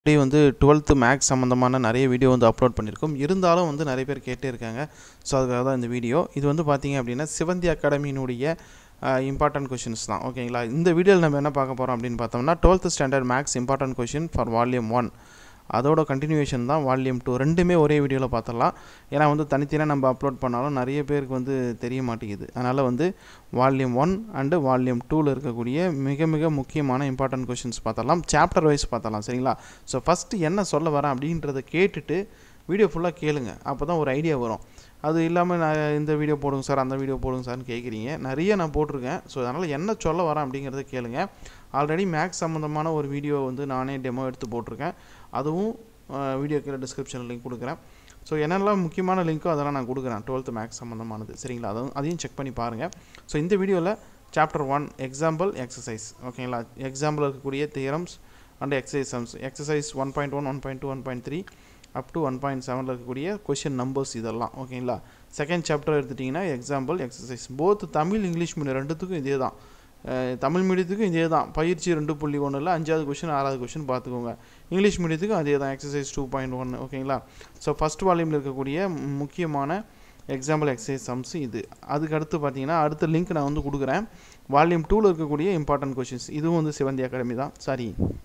already வந்து twelfth maths சம்மந்தமான நிறைய வீடியோ வந்து அப்லோட் பண்ணியிருக்கோம் இருந்தாலும் வந்து நிறைய பேர் கேட்டே இருக்காங்க ஸோ அதுக்காக தான் இந்த வீடியோ இது வந்து பார்த்தீங்க அப்படின்னா சிவந்தி அகாடமியினுடைய இம்பார்ட்டன்ட் கொஷின்ஸ் தான் ஓகேங்களா இந்த வீடியோவில் நம்ம என்ன பார்க்க போகிறோம் அப்படின்னு பார்த்தோம்னா twelfth standard maths important question for volume one அதோட கண்டினியூஷன் தான் வால்யூம் டூ ரெண்டுமே ஒரே வீடியோவில் பார்த்துடலாம் ஏன்னா வந்து தனித்தனியாக நம்ம அப்லோட் பண்ணாலும் நிறைய பேருக்கு வந்து தெரிய மாட்டேங்குது அதனால் வந்து வால்யூம் ஒன் அண்டு வால்யூம் டூவில் இருக்கக்கூடிய மிக மிக முக்கியமான இம்பார்ட்டன்ட் கொஷின்ஸ் பார்த்தலாம் சாப்டர் வைஸ் பார்த்தலாம் சரிங்களா ஸோ ஃபஸ்ட்டு என்ன சொல்ல வரேன் அப்படின்றத கேட்டுட்டு வீடியோ ஃபுல்லாக கேளுங்க அப்போ தான் ஒரு ஐடியா வரும் அது இல்லாமல் நான் இந்த வீடியோ போடுங்க சார் அந்த வீடியோ போடுங்க சார்னு கேட்குறீங்க நிறைய நான் போட்டிருக்கேன் ஸோ அதனால் என்ன சொல்ல வரேன் அப்படிங்கிறத கேளுங்க ஆல்ரெடி மேக்ஸ் சம்மந்தமான ஒரு வீடியோ வந்து நானே டெமோ எடுத்து போட்டிருக்கேன் அதுவும் வீடியோ கீழே டிஸ்கிரிப்ஷனில் லிங்க் கொடுக்குறேன் ஸோ என்னெல்லாம் முக்கியமான லிங்க்கோ அதெல்லாம் நான் கொடுக்குறேன் டுவெல்த்து மேக்ஸ் சம்மந்தமானது சரிங்களா அதுவும் அதையும் செக் பண்ணி பாருங்கள் ஸோ இந்த வீடியோவில் சாப்டர் ஒன் எக்ஸாம்பிள் எக்ஸசைஸ் ஓகேங்களா எக்ஸாம்பிள் இருக்கக்கூடிய theorems and exercise sums exercise one point one one point two one point three up to one point செவனில் இருக்கக்கூடிய கொஷின் நம்பர்ஸ் இதெல்லாம் ஓகேங்களா செகண்ட் சாப்டர் எடுத்துட்டிங்கன்னா example exercise both Tamil English medium ரெண்டுத்துக்கும் இதே தான் தமிழ் மீடியத்துக்கும் இதே தான் பயிற்சி ரெண்டு புள்ளி ஒன்றில் அஞ்சாவது கொஷின் ஆறாவது கொஷின் பார்த்துக்கோங்க இங்கிலீஷ் மீடியத்துக்கும் அதே தான் எக்ஸசைஸ் டூ பாயிண்ட் ஒன் ஓகேங்களா ஸோ ஃபஸ்ட் வால்யூமில் இருக்கக்கூடிய முக்கியமான எக்ஸாம்பிள் எக்ஸசைஸ் சம்ஸ் இது அதுக்கு அடுத்து பார்த்தீங்கன்னா அடுத்த லிங்க் நான் வந்து கொடுக்குறேன் வால்யூம் டூவில் இருக்கக்கூடிய இம்பார்ட்டன்ட் கொஷின்ஸ் இதுவும் வந்து சிவந்தி அகாடமி தான் சாரி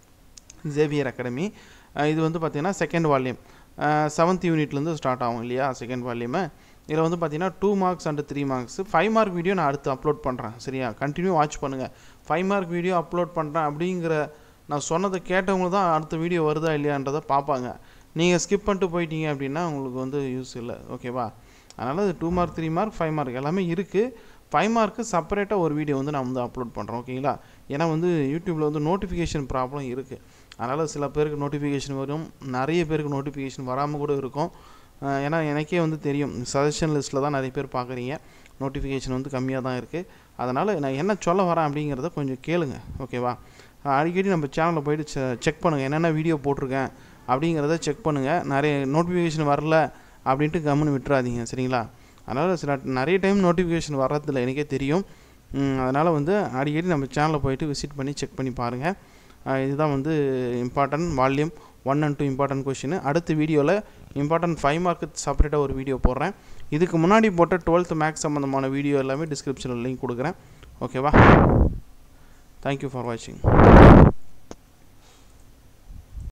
ஜேவியர் அகாடமி இது வந்து பார்த்திங்கன்னா செகண்ட் வால்யூம் செவன்த் யூனிட்லேருந்து ஸ்டார்ட் ஆகும் இல்லையா செகண்ட் வால்யூமு இதில் வந்து பார்த்தீங்கன்னா two marks and three marks five mark video நான் அடுத்து அப்லோட் பண்ணுறேன் சரியா கண்டினியூ வாட்ச் பண்ணுங்கள் ஃபைவ் மார்க் வீடியோ அப்லோட் பண்ணுறேன் அப்படிங்கிற நான் சொன்னதை கேட்டவங்க தான் அடுத்த வீடியோ வருதா இல்லையான்றதை பார்ப்பாங்க நீங்கள் ஸ்கிப் பண்ணிட்டு போயிட்டீங்க அப்படின்னா உங்களுக்கு வந்து யூஸ் இல்லை ஓகேவா அதனால் அது two mark three mark five mark எல்லாமே இருக்குது ஃபைவ் மார்க்கு செப்பரேட்டாக ஒரு வீடியோ வந்து நான் வந்து அப்லோட் பண்ணுறோம் ஓகேங்களா ஏன்னா வந்து யூடியூப்பில் வந்து நோட்டிஃபிகேஷன் ப்ராப்ளம் இருக்குது அதனால் சில பேருக்கு நோட்டிஃபிகேஷன் வரும் நிறைய பேருக்கு நோட்டிஃபிகேஷன் வராமல் கூட இருக்கும் ஏன்னா எனக்கே வந்து தெரியும் சஜஷன் லிஸ்ட்டில் தான் நிறைய பேர் பார்க்குறீங்க நோட்டிஃபிகேஷன் வந்து கம்மியாக தான் இருக்குது அதனால் நான் என்ன சொல்ல வரேன் அப்படிங்கிறத கொஞ்சம் கேளுங்க ஓகேவா அடிக்கடி நம்ம சேனலில் போயிட்டு செக் பண்ணுங்கள் என்னென்ன வீடியோ போட்டிருக்கேன் அப்படிங்கிறத செக் பண்ணுங்கள் நிறைய நோட்டிஃபிகேஷன் வரல அப்படின்ட்டு கம்முன்னு விட்டுறாதீங்க சரிங்களா அதனால் சில நிறைய டைம் நோட்டிஃபிகேஷன் வர்றதில்ல எனக்கே தெரியும் அதனால் வந்து அடிக்கடி நம்ம சேனலில் போயிட்டு விசிட் பண்ணி செக் பண்ணி பாருங்கள் இதுதான் வந்து important volume one and two important question அடுத்த வீடியோவில் இம்பார்ட்டன்ட் ஃபைவ் மார்க்கு செப்பரேட்டாக ஒரு வீடியோ போடுறேன் இதுக்கு முன்னாடி போட்ட டுவெல்த் மேக்ஸ் சம்மந்தமான வீடியோ எல்லாமே டிஸ்கிரிப்ஷனில் லிங்க் கொடுக்குறேன் ஓகேவா தேங்க்யூ ஃபார் வாட்சிங்